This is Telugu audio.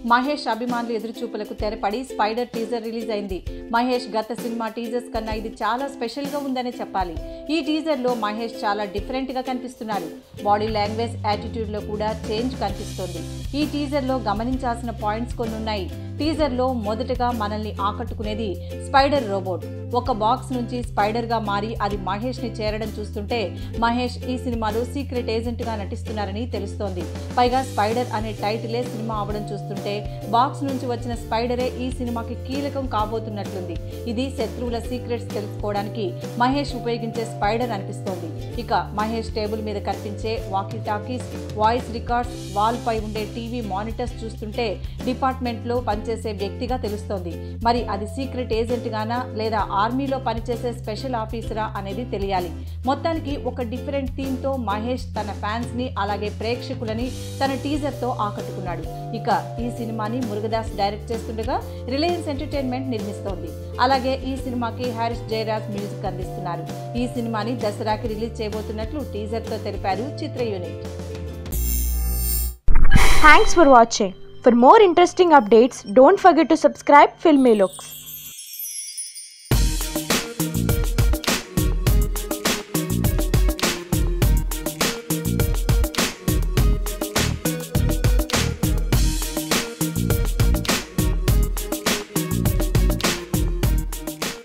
మహేష్ అభిమానులు ఎదురుచూపులకు తెరపడి స్పైడర్ టీజర్ రిలీజ్ అయింది మహేష్ గత సినిమా టీజర్స్ కన్నా ఇది చాలా స్పెషల్ గా ఉందనే చెప్పాలి ఈ టీజర్ లో మహేష్ చాలా డిఫరెంట్ గా కనిపిస్తున్నాడు బాడీ లాంగ్వేజ్ యాటిట్యూడ్ లో కూడా చేంజ్ కనిపిస్తోంది ఈ టీజర్ లో గమనించాల్సిన పాయింట్స్ కొన్ని ఉన్నాయి టీజర్ లో మొదటగా మనల్ని ఆకట్టుకునేది స్పైడర్ రోబోట్ ఒక బాక్స్ నుంచి స్పైడర్ గా మారి అది మహేష్ ని చేరడం చూస్తుంటే మహేష్ ఈ సినిమాలో సీక్రెట్ ఏజెంట్ గా నటిస్తున్నారని తెలుస్తోంది పైగా స్పైడర్ అనే టైటిలే సినిమా అవడం చూస్తుంటే బాక్స్ నుంచి వచ్చిన స్పైడరే ఈ సినిమాకి కీలకం కాబోతున్నట్లుంది ఇది శత్రువుల సీక్రెట్స్ తెలుసుకోవడానికి మహేష్ ఉపయోగించే స్పైడర్ అనిపిస్తోంది ఇక మహేష్ టేబుల్ మీద కనిపించే walkie talkies voice records wall పై ఉండే టీవీ మానిటర్స్ చూస్తుంటే డిపార్ట్మెంట్ లో పనిచేసే వ్యక్తిగా తెలుస్తోంది మరి అది సీక్రెట్ ఏజెంట్ గానా లేదా ఆర్మీలో పనిచేసే స్పెషల్ ఆఫీసరా అనేది తెలియాలి మొత్తానికి ఒక డిఫరెంట్ థీమ్ తో మహేష్ తన ఫ్యాన్స్ ని అలాగే ప్రేక్షకులని తన టీజర్ తో ఆకట్టుకున్నాడు ఇక ఈ సినిమాని మురుగదాస్ డైరెక్ట్ చేస్తుండగా రిలయన్స్ ఎంటర్టైన్మెంట్ నిర్మిస్తోంది అలాగే ఈ సినిమాకి హారిస్ జయరాజ్ మ్యూజిక్ అందిస్తున్నారు ఈ సినిమాని దసరాకి రిలీజ్ చేయబోతున్నట్లు టీజర్ తో తెలిపారు చిత్ర unit Thanks for watching. For more interesting updates, don't forget to subscribe Filmy Looks.